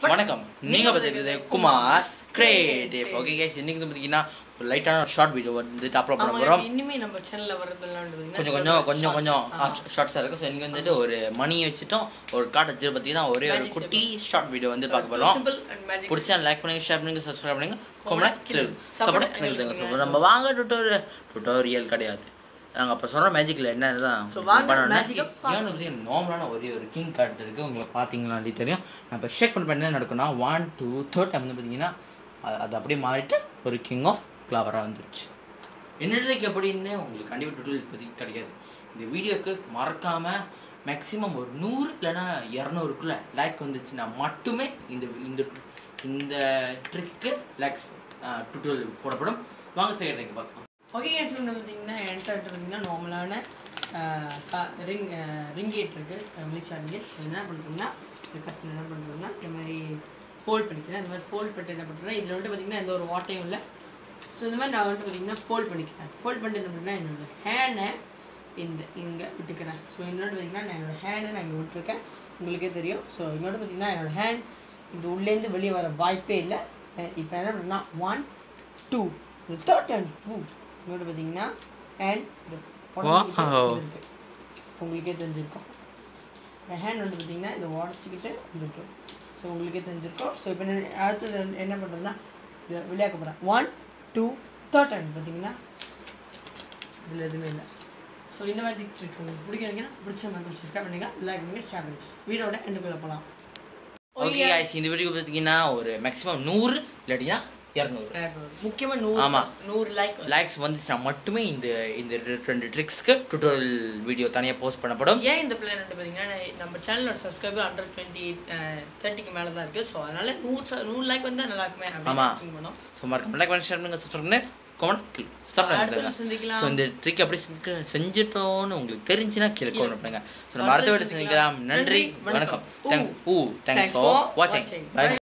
வணக்கம் நீங்கள் பார்த்துருக்குது குமார் கிரியேட்டிவ் ஓகே கேஸ் இன்னைக்கு வந்து பார்த்தீங்கன்னா ஒரு லைட்டான ஷார்ட் வீடியோ வந்துட்டு அப்லோட் பண்ண ஆமா, போகிறோம் இனிமே நம்ம சேனல்ல வரதெல்லாம் கொஞ்சம் கொஞ்சம் கொஞ்சம் கொஞ்சம் ஷார்ட்ஸாக இருக்கும் ஸோ இன்றைக்கி வந்துட்டு ஒரு மணி வச்சுட்டோம் ஒரு கார்டு வச்சு பார்த்தீங்கன்னா ஒரே ஒரு Magic குட்டி ஷார்ட் வீடியோ வந்து பார்க்க போகிறோம் சிம்பிள் அண்ட் மேஜிக் பிடிச்சா லைக் பண்ணுங்க ஷேர் பண்ணுங்க சப்ஸ்கிரைப் பண்ணுங்க Comment, கமெண்ட் கீழே. சப்போர்ட் Support எனக்கு தாங்க எங்களுக்கு சப்போர்ட் நம்ம வாங்க டுட்டோரியல் டுட்டோரியல் கிடையாது நாங்கள் அப்போ சொல்கிற மேஜிக்கில் என்ன தான் So, வாங்க magic அ பார்க்கலாம். நார்மலான ஒரே ஒரு கிங் கார்டு இருக்குது உங்களுக்கு பார்த்தீங்களா அப்படி தெரியும் நான் இப்போ ஷேக் பண்ண என்ன நடக்கும்னா ஒன் டூ தேர்ட் டைம் வந்து பார்த்தீங்கன்னா அது- அது அப்படியே மாறிட்டு ஒரு கிங் ஆஃப் ஃப்ளவராக வந்துருச்சு என்னென்னைக்கு எப்படின்னு உங்களுக்கு கண்டிப்பாக டுட்டோரியல் பற்றி கிடைக்காது இந்த வீடியோக்கு மறக்காமல் மேக்ஸிமம் ஒரு நூறு இல்லைன்னா இரநூறுக்குள்ள லைக் வந்துச்சுன்னா மட்டுமே இந்த இந்த இந்த ட்ரிக்கு லைக்ஸ் டுட்டோரியல் போடப்படும் வாங்க செகண்ட் பார்க்கலாம் ஓகே கேஸ் வந்து பார்த்தீங்கன்னா என்கிட்ட பார்த்தீங்கன்னா நார்மலான ரிங் ரிங்கேட் இருக்குது மிலிச்சா ரிங்கேட் என்ன பண்ணுறீங்கன்னா இந்த கஸ்டன் என்ன பண்ணுறதுன்னா இந்த மாதிரி ஃபோல்ட் பண்ணிக்கிறேன் இந்த மாதிரி ஃபோல்ட் பண்ணிட்டு என்ன பண்ணுறேன் இதில் வந்துட்டு பார்த்தீங்கன்னா எந்த ஒரு வாட்டையும் இல்லை ஸோ இந்த மாதிரி நான் வந்துட்டு பார்த்தீங்கன்னா ஃபோல்ட் பண்ணிக்கிறேன் ஃபோல்ட் பண்ணிட்டு என்ன பண்ணுறேன்னா என்னோடய ஹேண்டை இந்த இங்கே விட்டுக்கிறேன் ஸோ இன்னொரு பார்த்தீங்கன்னா நான் என்னோடய ஹேண்டை நான் இங்கே விட்டுருக்கேன் உங்களுக்கே தெரியும் ஸோ இன்னொரு பார்த்தீங்கன்னா என்னோடய ஹேண்ட் இது உள்ளேருந்து வெளியே வர வாய்ப்பே இல்லை இப்போ என்ன பண்ணுறேன்னா ஒன் டூ இந்த தேர்ட் அண்ட் டூ இன்னொரு பார்த்தீங்கன்னா அண்ட் இந்த உடஞ்சிக்கிட்டு Wow. இருக்கு உங்களுக்கே தெரிஞ்சிருக்கும் என் ஹேண்ட் வந்து பார்த்தீங்கன்னா இதை உடச்சிக்கிட்டு வந்திருக்கு ஸோ உங்களுக்கே தெரிஞ்சிருக்கும் ஸோ இப்போ என்ன அடுத்தது வந்து என்ன பண்ணுறதுன்னா இதை விளையாக்க போகிறேன் ஒன் டூ தேர்ட் அண்ட் பார்த்தீங்கன்னா இதில் எதுவுமே இல்லை ஸோ இந்த மாதிரி ட்ரிக் உங்களுக்கு பிடிக்கிறீங்கன்னா பிடிச்ச மாதிரி சப்ஸ்கிரைப் பண்ணுங்க லைக் பண்ணுங்க ஷேர் பண்ணுங்க வீடோட எண்டுக்குள்ளே போகலாம் ஓகே guys இந்த வீடியோ பார்த்தீங்கன்னா ஒரு மேக்ஸிமம் நூறு இல்லாட்டினா இரநூறு முக்கியமாக நூறு ஆமா. நூறு லைக் லைக்ஸ் வந்துச்சுன்னா மட்டுமே இந்த இந்த ரெண்டு ட்ரிக்ஸ்க்கு டுட்டோரியல் வீடியோ தனியாக போஸ்ட் பண்ணப்படும் ஏன் இந்த பிளான் வந்து பார்த்தீங்கன்னா நம்ம சேனலோட சப்ஸ்கிரைபர் ஹண்ட்ரட் டுவெண்ட்டி தேர்ட்டிக்கு மேலே தான் இருக்குது ஸோ அதனால நூறு ச- நூறு லைக் வந்தால் நல்லா இருக்குமே ஆமா. அப்படின்னு think பண்ணோம் ஸோ மறக்காம லைக் பண்ணி ஷேர் பண்ணுங்க சப்ஸ்கிரைப் பண்ணுங்க கமெண்ட் கீழே சப்ஸ்கிரைப் அடுத்து பண்ணுங்க சந்திக்கலாம். ஸோ இந்த ட்ரிக் எப்படி செஞ்சு செஞ்சிட்டோம்னு உங்களுக்கு தெரிஞ்சுன்னா கீழே கமெண்ட் பண்ணுங்க ஸோ நம்ம அடுத்து அடுத்த வீடியோ சந்திக்கலாம் நன்றி நன்றி, வணக்கம் வணக்கம். Thank you thanks Thanks for for வாட்சிங் watching. Bye Bye.